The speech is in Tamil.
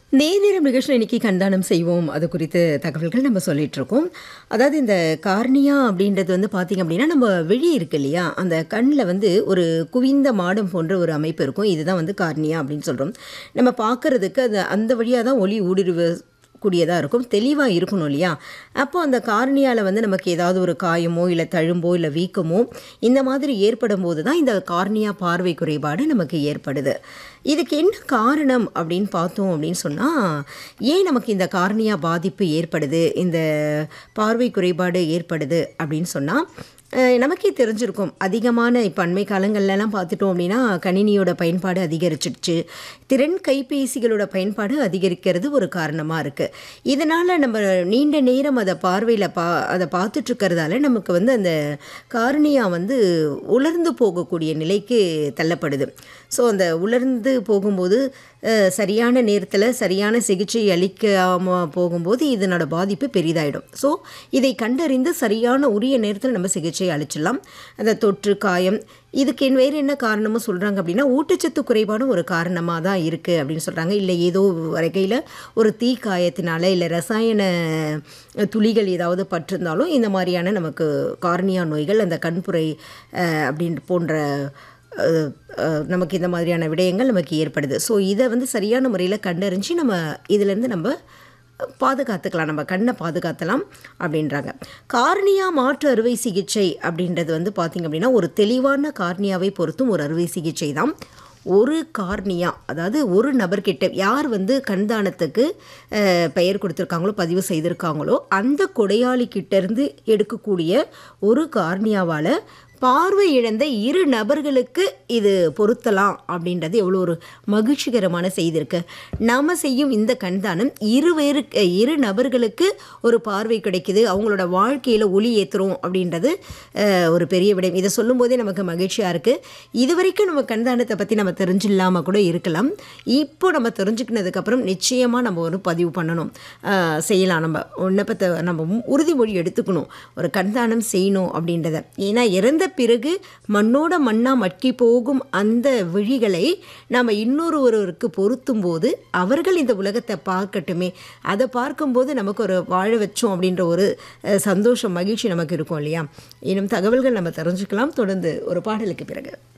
நேரம் நிகழ்ச்சியில் இன்னைக்கு கண்தானம் செய்வோம் அது குறித்து தகவல்கள் நம்ம சொல்லிட்டு இருக்கோம் அதாவது இந்த கார்னியா அப்படின்றது வந்து பார்த்திங்க அப்படின்னா நம்ம விழி இருக்கு இல்லையா அந்த கண்ணில் வந்து ஒரு குவிந்த மாடம் போன்ற ஒரு அமைப்பு இருக்கும் இதுதான் வந்து கார்னியா அப்படின்னு சொல்கிறோம் நம்ம பார்க்கறதுக்கு அது அந்த வழியாக தான் ஒளி ஊடுருவ கூடியதாக இருக்கும் தெளிவாக இருக்கணும் இல்லையா அப்போ அந்த கார்னியாவில் வந்து நமக்கு ஏதாவது ஒரு காயமோ இல்லை தழும்போ இல்லை வீக்கமோ இந்த மாதிரி ஏற்படும் போது தான் இந்த கார்னியா பார்வை குறைபாடு நமக்கு ஏற்படுது இதுக்கு என்ன காரணம் அப்படின்னு பார்த்தோம் அப்படின்னு சொன்னால் ஏன் நமக்கு இந்த கார்னியா பாதிப்பு ஏற்படுது இந்த பார்வை குறைபாடு ஏற்படுது அப்படின்னு சொன்னால் அஹ் நமக்கே தெரிஞ்சிருக்கும் அதிகமான இப்போ அண்மை காலங்கள்லாம் பார்த்துட்டோம் அப்படின்னா கணினியோட பயன்பாடு அதிகரிச்சிடுச்சு திறன் கைபேசிகளோட பயன்பாடு அதிகரிக்கிறது ஒரு காரணமாக இருக்குது இதனால் நம்ம நீண்ட நேரம் அதை பார்வையில் பா அதை பார்த்துட்டு இருக்கிறதால நமக்கு வந்து அந்த காரணியா வந்து உலர்ந்து போகக்கூடிய நிலைக்கு தள்ளப்படுது ஸோ அந்த உலர்ந்து போகும்போது அஹ், சரியான நேரத்தில் சரியான சிகிச்சை அளிக்காமல் போகும்போது இதனோட பாதிப்பு பெரிதாயிடும் ஸோ இதை கண்டறிந்து சரியான உரிய நேரத்தில் நம்ம சிகிச்சை அளிச்சிடலாம் அந்த தொற்று காயம் இதுக்கு என் வேறு என்ன காரணமும் சொல்கிறாங்க அப்படின்னா ஊட்டச்சத்து குறைபாடும் ஒரு காரணமாக தான் இருக்குது அப்படின்னு சொல்கிறாங்க இல்லை ஏதோ வகையில் ஒரு தீ காயத்தினால இல்லை ரசாயன துளிகள் ஏதாவது பட்டிருந்தாலும் இந்த மாதிரியான நமக்கு கார்னியா நோய்கள் அந்த கண்புரை அஹ், அப்படின்ற போன்ற அஹ், அஹ், நமக்கு இந்த மாதிரியான விடயங்கள் நமக்கு ஏற்படுது ஸோ இதை வந்து சரியான முறையில் கண்டறிஞ்சு நம்ம இதிலேருந்து நம்ம பாதுகாத்துக்கலாம் நம்ம கண்ணை பாதுகாத்தலாம் அப்படின்றாங்க கார்னியா மாற்று அறுவை சிகிச்சை அப்படின்றது வந்து பார்த்திங்க அப்படின்னா ஒரு தெளிவான கார்னியாவை பொறுத்தும் ஒரு அறுவை சிகிச்சை தான் ஒரு கார்னியா அதாவது ஒரு நபர்கிட்ட யார் வந்து கண்தானத்துக்கு அஹ், பெயர் கொடுத்துருக்காங்களோ பதிவு செய்திருக்காங்களோ அந்த கொடையாளி கிட்ட இருந்து எடுக்கக்கூடிய ஒரு கார்னியாவால் பார்வை இழந்த இரு நபர்களுக்கு இது பொருத்தலாம் அப்படின்றது எவ்வளோ ஒரு மகிழ்ச்சிகரமான செய்தி இருக்கு நாம் செய்யும் இந்த கண்தானம் இரு வேறு இரு நபர்களுக்கு ஒரு பார்வை கிடைக்குது அவங்களோட வாழ்க்கையில் ஒளி ஏற்றுறோம் அப்படின்றது அஹ், ஒரு பெரிய விடயம் இதை சொல்லும்போதே நமக்கு மகிழ்ச்சியாக இருக்குது இது வரைக்கும் நம்ம கண்தானத்தை பற்றி நம்ம தெரிஞ்சில்லாமல் கூட இருக்கலாம் இப்போ நம்ம தெரிஞ்சுக்கினதுக்கப்புறம் நிச்சயமாக நம்ம ஒரு பதிவு பண்ணணும் அஹ், செய்யலாம் நம்ம விண்ணப்பத்தை நம்ம உறுதிமொழி எடுத்துக்கணும் ஒரு கண்தானம் செய்யணும் அப்படின்றத ஏன்னா இறந்த பிறகு மண்ணோட மண்ணா மட்கி போகும் அந்த விழிகளை நாம் இன்னொரு ஒருவருக்கு பொருத்தும் போது அவர்கள் இந்த உலகத்தை பார்க்கட்டுமே அதை பார்க்கும்போது நமக்கு ஒரு வாழ வச்சோம் அப்படின்ற ஒரு அஹ், சந்தோஷம் மகிழ்ச்சி நமக்கு இருக்கும் இல்லையா இன்னும் தகவல்கள் நம்ம தெரிஞ்சுக்கலாம் தொடர்ந்து ஒரு பாடலுக்கு பிறகு